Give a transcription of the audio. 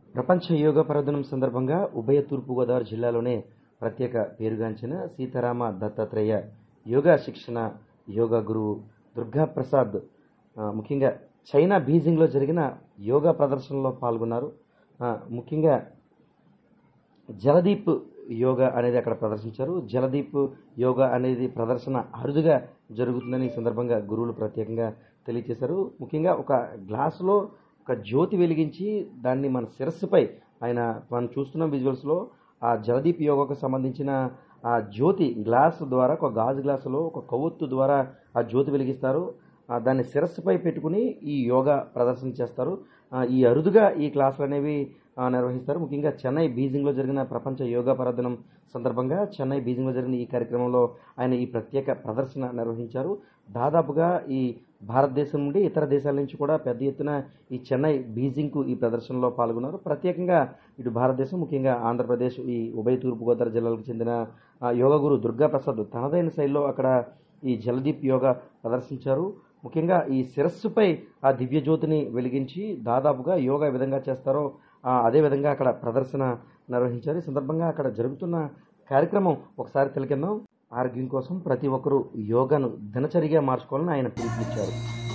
ప్రపంచ యోగా పర్వదినం సందర్భంగా ఉభయ తూర్పుగోదావరి జిల్లాలోనే ప్రత్యేక పేరుగాంచిన సీతారామ దత్తాత్రేయ యోగా శిక్షణ యోగా గురువు దుర్గా ప్రసాద్ ఆ, ముఖ్యంగా చైనా బీజింగ్లో జరిగిన యోగా ప్రదర్శనలో పాల్గొన్నారు ఆ, ముఖ్యంగా జలదీప్ యోగా అనేది అక్కడ ప్రదర్శించారు జలదీప్ యోగా అనేది ప్రదర్శన అరుదుగా జరుగుతుందని ఈ సందర్భంగా గురువులు ప్రత్యేకంగా తెలియజేశారు ముఖ్యంగా ఒక గ్లాసులో ఒక జ్యోతి వెలిగించి దాన్ని మన శిరస్సుపై ఆయన మనం చూస్తున్న విజువల్స్లో ఆ జలదీప్ యోగాకు సంబంధించిన ఆ జ్యోతి గ్లాస్ ద్వారా ఒక గాజు గ్లాసులో ఒక కొవ్వొత్తు ద్వారా ఆ జ్యోతి వెలిగిస్తారు ఆ దాన్ని శిరస్సుపై పెట్టుకుని ఈ యోగా ప్రదర్శన చేస్తారు ఆ, ఈ అరుదుగా ఈ క్లాసులు అనేవి ఆ, నిర్వహిస్తారు ముఖ్యంగా చెన్నై బీజింగ్లో జరిగిన ప్రపంచ యోగా పర్వదినం సందర్భంగా చెన్నై బీజింగ్లో జరిగిన ఈ కార్యక్రమంలో ఆయన ఈ ప్రత్యేక ప్రదర్శన నిర్వహించారు దాదాపుగా ఈ భారతదేశం నుండి ఇతర దేశాల నుంచి కూడా పెద్ద ఎత్తున ఈ చెన్నై బీజింగ్కు ఈ ప్రదర్శనలో పాల్గొన్నారు ప్రత్యేకంగా ఇటు భారతదేశం ముఖ్యంగా ఆంధ్రప్రదేశ్ ఈ ఉభయ తూర్పుగోదావరి జిల్లాలకు చెందిన ఆ, యోగా గురు దుర్గా ప్రసాద్ తనదైన శైలిలో అక్కడ ఈ జలదీప్ యోగా ప్రదర్శించారు ముఖ్యంగా ఈ శిరస్సుపై ఆ దివ్య జ్యోతిని వెలిగించి దాదాపుగా యోగా ఏ విధంగా చేస్తారో ఆ, అదే విధంగా అక్కడ ప్రదర్శన నిర్వహించారు ఈ సందర్భంగా అక్కడ జరుగుతున్న కార్యక్రమం ఒకసారి తెలికిందాం ఆరోగ్యం కోసం ప్రతి ఒక్కరూ యోగాను దినచర్యగా మార్చుకోవాలని ఆయన పిలుపునిచ్చారు